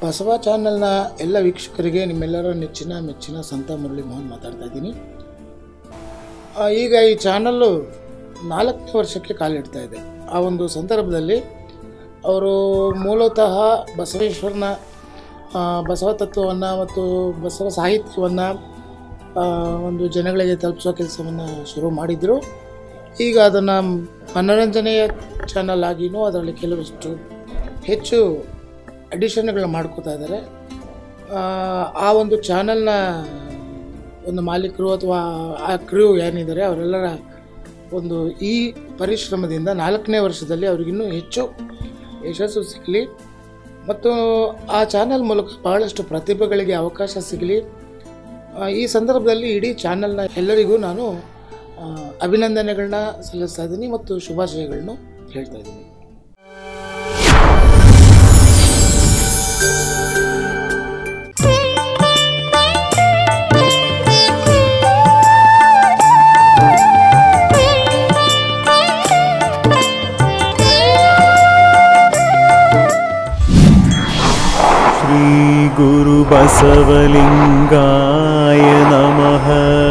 ಬಸವ ಚಾನಲ್ನ ಎಲ್ಲ ವೀಕ್ಷಕರಿಗೆ ನಿಮ್ಮೆಲ್ಲರ ನೆಚ್ಚಿನ ಮೆಚ್ಚಿನ ಸಂತ ಮುರಳಿ ಮೋಹನ್ ಮಾತಾಡ್ತಾ ಇದ್ದೀನಿ ಆ, ಈಗ ಈ ಚಾನಲ್ಲು ನಾಲ್ಕನೇ ವರ್ಷಕ್ಕೆ ಕಾಲಿಡ್ತಾ ಇದೆ ಆ ಒಂದು ಸಂದರ್ಭದಲ್ಲಿ ಅವರು ಮೂಲತಃ ಬಸವೇಶ್ವರನ ಆ, ಬಸವ ತತ್ವವನ್ನು ಮತ್ತು ಬಸವ ಸಾಹಿತ್ಯವನ್ನು ಒಂದು ಜನಗಳಿಗೆ ತಲುಪಿಸೋ ಕೆಲಸವನ್ನು ಶುರು ಮಾಡಿದರು ಈಗ ಅದನ್ನು ಮನೋರಂಜನೆಯ ಚಾನಲ್ ಆಗಿನೂ ಅದರಲ್ಲಿ ಕೆಲವಷ್ಟು ಹೆಚ್ಚು ಅಡಿಷನ್ಗಳು ಮಾಡ್ಕೋತಾ ಇದ್ದಾರೆ ಆ, ಆ ಒಂದು ಚಾನಲ್ನ ಒಂದು ಮಾಲೀಕರು ಅಥವಾ ಆ ಕ್ರೂ ಏನಿದ್ದಾರೆ ಅವರೆಲ್ಲರ ಒಂದು ಈ ಪರಿಶ್ರಮದಿಂದ ನಾಲ್ಕನೇ ವರ್ಷದಲ್ಲಿ ಅವ್ರಿಗಿನ್ನೂ ಹೆಚ್ಚು ಯಶಸ್ಸು ಸಿಗಲಿ ಮತ್ತು ಆ ಚಾನಲ್ ಮೂಲಕ ಬಹಳಷ್ಟು ಪ್ರತಿಭೆಗಳಿಗೆ ಅವಕಾಶ ಸಿಗಲಿ ಆ, ಈ ಸಂದರ್ಭದಲ್ಲಿ ಇಡೀ ಚಾನಲ್ನ ಎಲ್ಲರಿಗೂ ನಾನು ಆ, ಅಭಿನಂದನೆಗಳನ್ನ ಸಲ್ಲಿಸ್ತಾ ಇದ್ದೀನಿ ಮತ್ತು ಶುಭಾಶಯಗಳನ್ನು ಹೇಳ್ತಾ ಇದ್ದೀನಿ श्रीगुरुबसवलिङ्गाय नमः